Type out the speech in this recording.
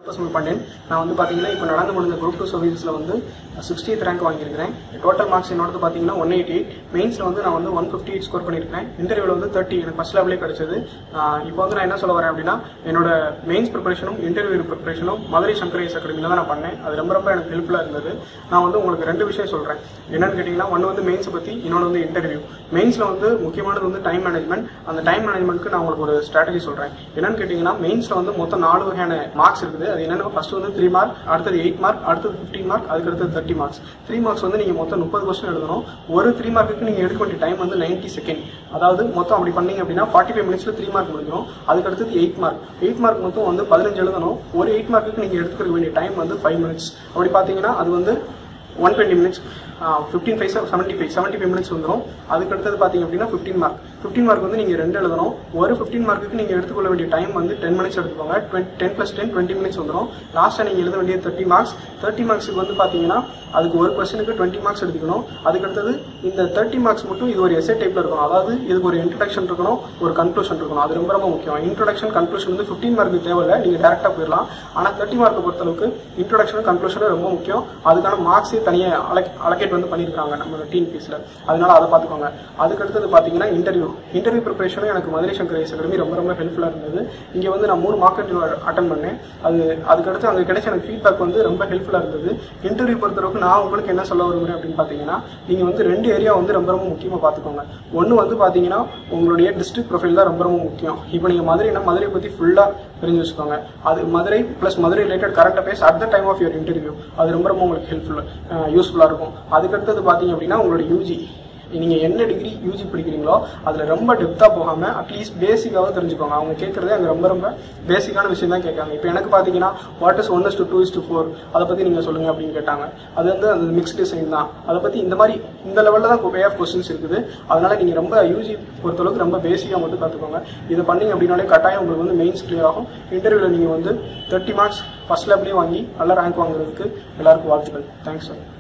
personal பண்ணேன் நான் வந்து பார்த்தீங்கன்னா இப்போ நடந்து முடிஞ்ச குரூப் டூ சர்வீஸில் வந்து சிக்ஸ்டியத் ரேங்க் வாங்கியிருக்கிறேன் டோட்டல் மார்க்ஸ் என்னோடது பார்த்தீங்கன்னா ஒன் எயிட்டி எயிட் மெயின்ஸில் வந்து நான் வந்து ஒன் ஃபிஃப்டி எயிட் ஸ்கோர் பண்ணியிருக்கேன் இன்டர்வியூவில் வந்து தேர்ட்டி எனக்கு ஃபஸ்ட் லெவலே கிடைச்சது ஆஹ் இப்போ வந்து நான் என்ன சொல்ல வரேன் அப்படின்னா என்னோட மெயின்ஸ் ப்ரிப்பரேஷனும் இன்டர்வியூ ப்ரிப்பரேஷனும் மதுரை சங்கரேஸ் அகாடமியில் தான் நான் பண்ணேன் அது ரொம்ப ரொம்ப எனக்கு ஹெல்ப்ஃபுல்லாக இருந்தது நான் வந்து உங்களுக்கு ரெண்டு விஷயம் சொல்கிறேன் என்னன்னு கேட்டிங்கன்னா ஒன்று வந்து மெயின்ஸை பற்றி இன்னொன்று வந்து இன்டர்வியூ மெயின்ஸில் வந்து முக்கியமானது வந்து டைம் மேனேஜ்மெண்ட் அந்த டைம் மேனேஜ்மெண்ட்க்கு நான் உங்களுக்கு ஒரு ஸ்ட்ராட்டஜி சொல்கிறேன் என்னன்னு கேட்டிங்கன்னா மெயின்ஸில் வந்து மொத்தம் நாலு வகையான மார்க்ஸ் இருக்குது அது என்னென்ன ஃபர்ஸ்ட் வந்து த்ரீ மார்க் அடுத்தது எயிட் மார்க் அடுத்தது ஃபிஃப்டின் மார்க் அதுக்கு அடுத்தது தேர்ட்டி மார்க்ஸ் த்ரீ மார்க்ஸ் வந்து நீங்கள் மொத்தம் முப்பது கொஸ்டின் எழுதணும் ஒரு த்ரீ மார்க்குக்கு நீங்கள் எடுக்க வேண்டிய டைம் வந்து நைன்ட்டி செகண்ட் அதாவது மொத்தம் அப்படி பண்ணீங்க அப்படின்னா ஃபார்ட்டி ஃபைவ் மினிட்ஸ்ல த்ரீ மார்க் முடிஞ்சிடும் அதுக்கு அடுத்தது எயிட் மார்க் எயிட் மார்க் மொத்தம் வந்து பதினஞ்சு எழுதணும் ஒரு எயிட் மார்க்குக்கு நீங்கள் எடுத்துக்க வேண்டிய டைம் வந்து ஃபைவ் மினிட்ஸ் அப்படி பார்த்தீங்கன்னா அது வந்து one twenty minutes fifteen five seventy five seventy five minutes வந்துடும் அதுக்கு அடுத்தது பார்த்தீங்க அப்படின்னா ஃபிஃப்டின் மார்க் ஃபிஃப்டின் மார்க் வந்து நீங்கள் ரெண்டு எழுதணும் ஒரு ஃபிஃப்டின் மார்க்குக்கு நீங்கள் எடுத்துக்கொள்ள வேண்டிய டைம் வந்து டென் மினிட்ஸ் எடுத்துக்கோங்க ten plus ten twenty minutes வந்துடும் லாஸ்ட்டாக நீங்கள் எழுத வேண்டிய தேர்ட்டி மார்க்ஸ் தேர்ட்டி மார்க்ஸுக்கு வந்து பார்த்தீங்கன்னா அதுக்கு ஒரு கொஸ்டினுக்கு டுவெண்ட்டி மார்க்ஸ் எடுத்துக்கணும் அதுக்கு அடுத்தது இந்த தேர்ட்டி மார்க்ஸ் மட்டும் இது ஒரு எஸ்ஏ டைப்ல இருக்கணும் அதாவது இதுக்கு ஒரு இன்ட்ரடக்ஷன் இருக்கணும் ஒரு கன்க்ளூஷன் இருக்கணும் அது ரொம்ப ரொம்ப முக்கியம் இன்ட்ரடக்ஷன் கன்க்ளூஷன் வந்து ஃபிஃப்டின் மார்க்கு தேவையில்லை நீங்கள் டேரெக்டாக போயிடலாம் ஆனால் தேர்ட்டி மார்க்கை பொறுத்தளவுக்கு இன்ட்ரடக்ஷனும் கன்க்ளூஷனும் ரொம்ப முக்கியம் அதுக்கான மார்க்ஸே தனியாக அலக் அலகேட் வந்து பண்ணியிருக்காங்க நம்ம டீன் பீஸில் அதனால அதை பார்த்துக்கோங்க அதுக்கு அடுத்தது பார்த்தீங்கன்னா இன்டர்வியூ இன்டர்வியூ ப்ரிப்பரேஷனும் எனக்கு மதுரை சங்கர் ஐஸ் அகாடமி ரொம்ப ரொம்ப ஹெல்ப்ஃபுல்லாக இருந்தது இங்கே வந்து நான் மூணு மார்க் இன்டர்வியூ அட்டன் பண்ணேன் அது அதுக்கடுத்து அங்கே கிடைச்ச எனக்கு ஃபீட்பேக் வந்து ரொம்ப ஹெல்ப்ஃபுல்லாக இருந்தது இன்டர்வியூ பொறுத்தளவுக்கு நான் உங்களுக்கு என்ன சொல்ல விரும்புறேன் அப்படின்னு பார்த்தீங்கன்னா நீங்கள் வந்து ரெண்டு ஏரியா வந்து ரொம்ப ரொம்ப முக்கியமாக பார்த்துக்கோங்க ஒன்று வந்து பார்த்தீங்கன்னா உங்களுடைய டிஸ்ட்ரிக்ட் ப்ரொஃபைல் தான் ரொம்ப ரொம்ப முக்கியம் இப்போ நீங்கள் மதுரைனா மதுரை பற்றி ஃபுல்லாக தெரிஞ்சு வச்சுக்கோங்க அது Madurai plus Madurai related current affairs at the time of your interview அது ரொம்ப ரொம்ப உங்களுக்கு ஹெல்ப்ஃபுல் யூஸ்ஃபுல்லாக இருக்கும் அதுக்கடுத்தது பார்த்தீங்க அப்படின்னா உங்களோட யூஜி நீங்கள் என்ன டிகிரி யூஜி படிக்கிறீங்களோ அதில் ரொம்ப டெப்த்தாக போகாமல் அட்லீஸ்ட் பேசிக்காவது தெரிஞ்சுக்கோங்க அவங்க கேட்குறதே அங்கே ரொம்ப ரொம்ப பேசிக்கான விஷயம் தான் கேட்காங்க இப்போ எனக்கு பார்த்தீங்கன்னா what is one is to two is to four அதை பற்றி நீங்கள் சொல்லுங்கள் அப்படின்னு கேட்டாங்க அது வந்து அந்த மிக்ஸ் டிசைன் தான் அதை பற்றி இந்த மாதிரி இந்த லெவலில் தான் வே ஆஃப் கொஸ்டின்ஸ் இருக்குது அதனால நீங்கள் ரொம்ப யூஜி பொறுத்தளவுக்கு ரொம்ப பேசிக்காக மட்டும் கற்றுக்கோங்க இதை பண்ணீங்க அப்படின்னாலே கட்டாயம் உங்களுக்கு வந்து மெயின்ஸ் கிளியர் ஆகும் இன்டர்வியூவில் நீங்கள் வந்து தேர்ட்டி மார்க்ஸ் ஃபர்ஸ்ட் லேப்லேயே வாங்கி நல்ல ரேங்க் வாங்குறதுக்கு எல்லாருக்கும் வாழ்த்துக்கள் தேங்க்ஸ் சார்